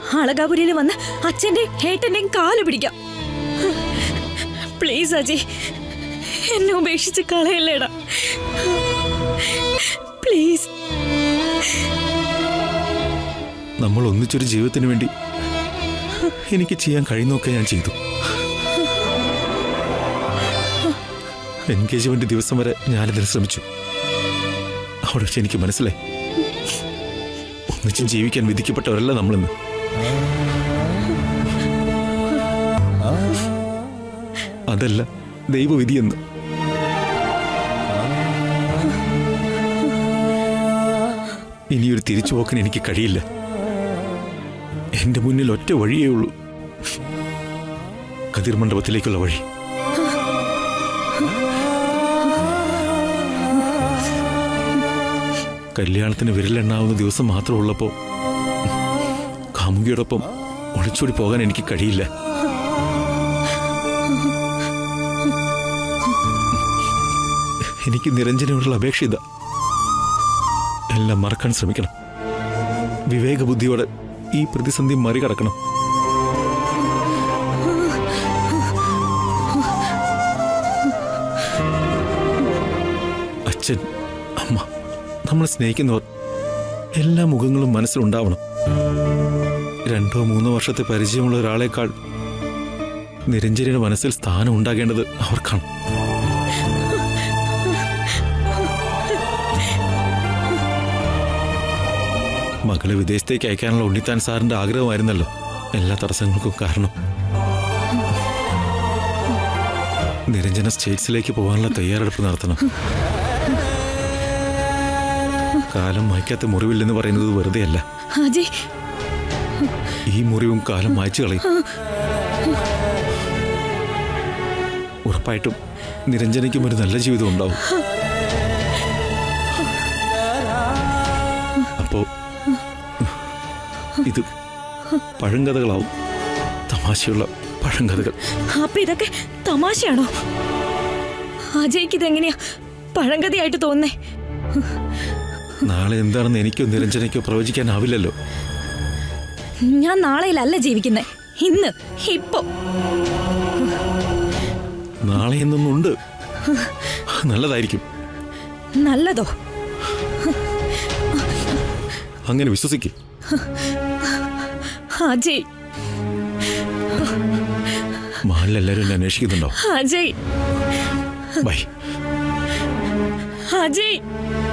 അളകാപുരിയിൽ വന്ന് അച്ഛന്റെയും ഏട്ടന്റെയും കാല് പിടിക്കാം പ്ലീസ് അജയ് എന്നെ ഉപേക്ഷിച്ച് കളയല്ലേടാ പ്ലീസ് നമ്മൾ ഒന്നിച്ചൊരു ജീവിതത്തിന് വേണ്ടി എനിക്ക് ചെയ്യാൻ കഴിയുന്നൊക്കെ ഞാൻ ചെയ്തു എൻഗേജ്മെന്റ് ദിവസം വരെ ഞാനിതിന് ശ്രമിച്ചു അവിടെ വെച്ച് എനിക്ക് മനസ്സിലായി ഒന്നിച്ചും ജീവിക്കാൻ വിധിക്കപ്പെട്ടവരല്ല നമ്മളിന്ന് അതല്ല ദൈവവിധിയെന്ന് ഇനിയൊരു തിരിച്ചുപോക്കിന് എനിക്ക് കഴിയില്ല എന്റെ മുന്നിൽ ഒറ്റ വഴിയേ ഉള്ളൂ കതിർ മണ്ഡപത്തിലേക്കുള്ള വഴി കല്യാണത്തിന് വിരലെണ്ണാവുന്ന ദിവസം മാത്രം ഉള്ളപ്പോ കാമുകിയോടൊപ്പം ഒളിച്ചോടി പോകാൻ എനിക്ക് കഴിയില്ല എനിക്ക് നിരഞ്ജനയോടുള്ള അപേക്ഷ ഇതാ എല്ലാം മറക്കാൻ ശ്രമിക്കണം വിവേകബുദ്ധിയോടെ ഈ പ്രതിസന്ധി മറികടക്കണം അച്ഛൻ അമ്മ നമ്മൾ സ്നേഹിക്കുന്നവർ എല്ലാ മുഖങ്ങളും മനസ്സിലുണ്ടാവണം രണ്ടോ മൂന്നോ വർഷത്തെ പരിചയമുള്ള ഒരാളെക്കാൾ നിരഞ്ജനയുടെ മനസ്സിൽ സ്ഥാനം ഉണ്ടാകേണ്ടത് അവർക്കാണ് മകളെ വിദേശത്തേക്ക് അയക്കാനുള്ള ഉണ്ണിത്താൻ സാറിന്റെ ആഗ്രഹമായിരുന്നല്ലോ എല്ലാ തടസ്സങ്ങൾക്കും കാരണം നിരഞ്ജന സ്റ്റേറ്റ്സിലേക്ക് പോകാനുള്ള തയ്യാറെടുപ്പ് നടത്തണം കാലം മായ്ക്കാത്ത മുറിവില്ലെന്ന് പറയുന്നത് വെറുതെയല്ല അജയ് ഈ മുറിവും കാലം മായ്ച്ചു കളയും ഉറപ്പായിട്ടും നിരഞ്ജനയ്ക്കും ഒരു നല്ല ജീവിതം ഉണ്ടാവും അപ്പോ ഇത് പഴങ്കഥകളാവും തമാശയുള്ള പഴങ്കഥകൾ അപ്പൊ ഇതൊക്കെ തമാശയാണോ അജയ്ക്ക് ഇതെങ്ങനെയാ പഴങ്കഥയായിട്ട് തോന്നുന്നേ നാളെ എന്താണെന്ന് എനിക്കോ നിരഞ്ജനയ്ക്കോ പ്രവചിക്കാനാവില്ലല്ലോ ഞാൻ നാളെയിലല്ല ജീവിക്കുന്നേ ഇന്ന് ഇപ്പോ നാളെ എന്നൊന്നുണ്ട് നല്ലതായിരിക്കും നല്ലതോ അങ്ങനെ വിശ്വസിക്കും അജയ് മാലിലെല്ലാവരും എന്നെ അന്വേഷിക്കുന്നുണ്ടോ അജയ് ബൈ അജയ്